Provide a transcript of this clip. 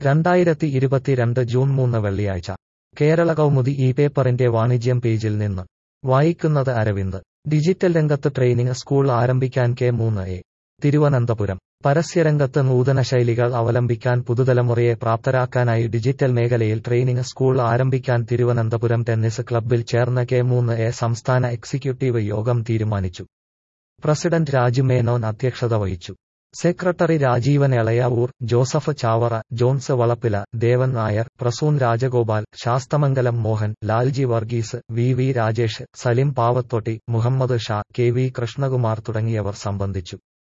രണ്ടായിരത്തി ഇരുപത്തിരണ്ട് ജൂൺ മൂന്ന് വെള്ളിയാഴ്ച കേരള കൗമുദി ഈ പേപ്പറിന്റെ വാണിജ്യം പേജിൽ നിന്ന് വായിക്കുന്നത് അരവിന്ദ് ഡിജിറ്റൽ രംഗത്ത് ട്രെയിനിങ് സ്കൂൾ ആരംഭിക്കാൻ കെ മൂന്ന് എ തിരുവനന്തപുരം പരസ്യരംഗത്ത് നൂതന ശൈലികൾ അവലംബിക്കാൻ പുതുതലമുറയെ പ്രാപ്തരാക്കാനായി ഡിജിറ്റൽ മേഖലയിൽ ട്രെയിനിങ് സ്കൂൾ ആരംഭിക്കാൻ തിരുവനന്തപുരം ടെന്നീസ് ക്ലബ്ബിൽ ചേർന്ന കെ മൂന്ന് എ സംസ്ഥാന എക്സിക്യൂട്ടീവ് യോഗം തീരുമാനിച്ചു പ്രസിഡന്റ് രാജു മേനോൻ അധ്യക്ഷത വഹിച്ചു secretary Rajeevan Elayavoor Joseph Chavara Johns Valappila Devan Nair Prasoon Rajagopal Sasthamangalam Mohan Lalji Varghese V V Rajesh Salim Pavathotti Muhammad Shah K V Krishnakumar തുടങ്ങിയവർ സംബന്ധിച്ചു